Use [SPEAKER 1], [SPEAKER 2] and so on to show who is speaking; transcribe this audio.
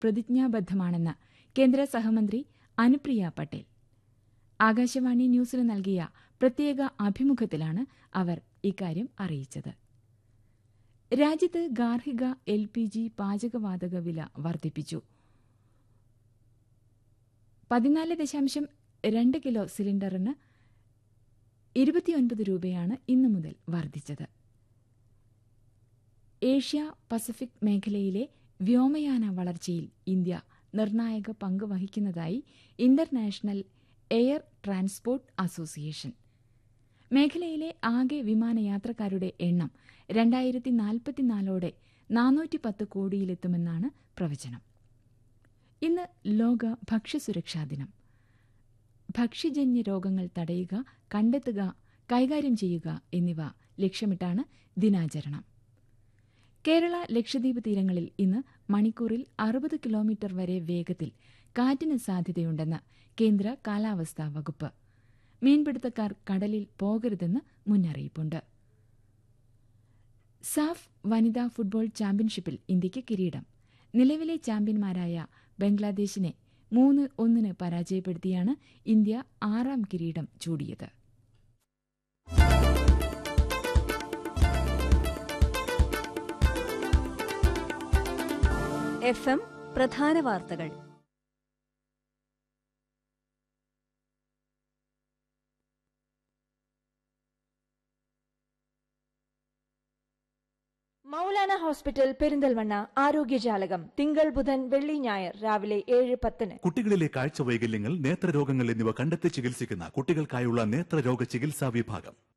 [SPEAKER 1] പ്രതിജ്ഞാബദ്ധമാണെന്ന് കേന്ദ്ര സഹമന്ത്രി അനുപ്രിയ പട്ടേൽ ആകാശവാണി ന്യൂസിന് നൽകിയ പ്രത്യേക അഭിമുഖത്തിലാണ് അവർ ഇക്കാര്യം അറിയിച്ചത് രാജ്യത്ത് ഗാർഹിക എൽ പി ജി പാചകവാതക വില വർദ്ധിപ്പിച്ചു പതിനാല് ദശാംശം രണ്ട് കിലോ സിലിണ്ടറിന് ഇരുപത്തിയൊൻപത് രൂപയാണ് ഇന്നു മുതൽ വർദ്ധിച്ചത് ഏഷ്യ പസഫിക് മേഖലയിലെ വ്യോമയാന വളർച്ചയിൽ ഇന്ത്യ നിർണായക പങ്ക് വഹിക്കുന്നതായി ഇന്റർനാഷണൽ എയർ ട്രാൻസ്പോർട്ട് അസോസിയേഷൻ മേഖലയിലെ ആകെ വിമാനയാത്രക്കാരുടെ എണ്ണം രണ്ടായിരത്തി നാൽപ്പത്തിനാലോടെ നാനൂറ്റി പത്ത് കോടിയിലെത്തുമെന്നാണ് പ്രവചനം ഇന്ന് ലോക ഭക്ഷ്യസുരക്ഷാ ദിനം ഭക്ഷ്യജന്യ രോഗങ്ങൾ തടയുക കണ്ടെത്തുക കൈകാര്യം ചെയ്യുക എന്നിവ ലക്ഷ്യമിട്ടാണ് ദിനാചരണം കേരള ലക്ഷദ്വീപ് തീരങ്ങളിൽ ഇന്ന് മണിക്കൂറിൽ അറുപത് കിലോമീറ്റർ വരെ വേഗത്തിൽ കാറ്റിന് സാധ്യതയുണ്ടെന്ന് കേന്ദ്ര കാലാവസ്ഥാ വകുപ്പ് മീൻപിടുത്തക്കാർ കടലിൽ പോകരുതെന്ന് മുന്നറിയിപ്പുണ്ട് സാഫ് വനിതാ ഫുട്ബോൾ ചാമ്പ്യൻഷിപ്പിൽ ഇന്ത്യയ്ക്ക് കിരീടം നിലവിലെ ചാമ്പ്യന്മാരായ ബംഗ്ലാദേശിനെ മൂന്ന് ഒന്നിന് പരാജയപ്പെടുത്തിയാണ് ഇന്ത്യ ആറാം കിരീടം ചൂടിയത്
[SPEAKER 2] എഫ് എം പ്രധാന വാർത്തകൾ
[SPEAKER 3] മൗലാന ഹോസ്പിറ്റൽ പെരിന്തൽമണ്ണ ആരോഗ്യജാലകം തിങ്കൾ ബുധൻ വെള്ളി ഞായർ രാവിലെ ഏഴ് പത്തിന്
[SPEAKER 4] കുട്ടികളിലെ കാഴ്ച വൈകല്യങ്ങൾ നേത്രരോഗങ്ങൾ എന്നിവ കണ്ടെത്തി ചികിത്സിക്കുന്ന കുട്ടികൾക്കായുള്ള നേത്രരോഗ ചികിത്സാ വിഭാഗം